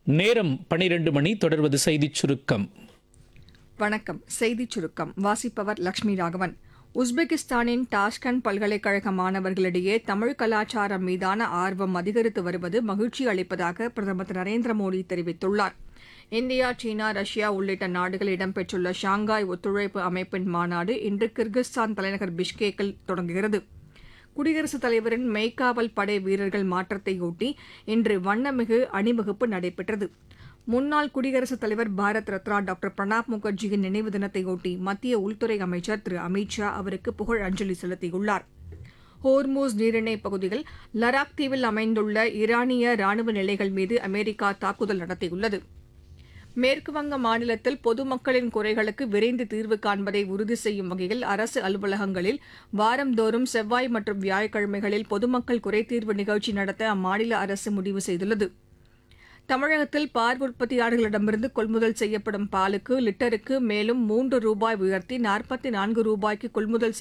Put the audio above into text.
நேரம் பனிரெண்டு மணி தொடர்வது செய்திச் சுருக்கம் வணக்கம் செய்திச் சுருக்கம் வாசிப்பவர் லட்சுமி ராகவன் உஸ்பெகிஸ்தானின் டாஷ்கண்ட் பல்கலைக்கழக மாணவர்களிடையே தமிழ் கலாச்சாரம் மீதான ஆர்வம் அதிகரித்து வருவது மகிழ்ச்சி அளிப்பதாக பிரதமர் திரு நரேந்திர மோடி தெரிவித்துள்ளார் இந்தியா சீனா ரஷ்யா உள்ளிட்ட நாடுகள் இடம்பெற்றுள்ள ஷாங்காய் ஒத்துழைப்பு அமைப்பின் மாநாடு இன்று கிர்கிஸ்தான் தலைநகர் பிஷ்கேக்கில் தொடங்குகிறது குடியரசுத் தலைவரின் மெய்க்காவல் படை வீரர்கள் மாற்றத்தையொட்டி இன்று வண்ணமிகு அணிவகுப்பு நடைபெற்றது முன்னாள் குடியரசுத் தலைவர் பாரத் ரத்னா டாக்டர் பிரணாப் முகர்ஜியின் நினைவு தினத்தையொட்டி மத்திய உள்துறை அமைச்சர் திரு அமித் ஷா அவருக்கு புகழ் அஞ்சலி செலுத்தியுள்ளார் ஹோர்மூஸ் நீரிணை பகுதியில் லடாக் தீவில் அமைந்துள்ள ஈரானிய ராணுவ நிலைகள் மீது அமெரிக்கா தாக்குதல் நடத்தியுள்ளது மேற்குவங்க மாநிலத்தில் பொதுமக்களின் குறைகளுக்கு விரைந்து தீர்வு காண்பதை உறுதி செய்யும் வகையில் அரசு அலுவலகங்களில் வாரந்தோறும் செவ்வாய் மற்றும் வியாழக்கிழமைகளில் பொதுமக்கள் குறைதீர்வு நிகழ்ச்சி நடத்த அம்மாநில அரசு முடிவு செய்துள்ளது தமிழகத்தில் பால் உற்பத்தியாளர்களிடமிருந்து கொள்முதல் செய்யப்படும் பாலுக்கு லிட்டருக்கு மேலும் மூன்று ரூபாய் உயர்த்தி நாற்பத்தி நான்கு ரூபாய்க்கு கொள்முதல்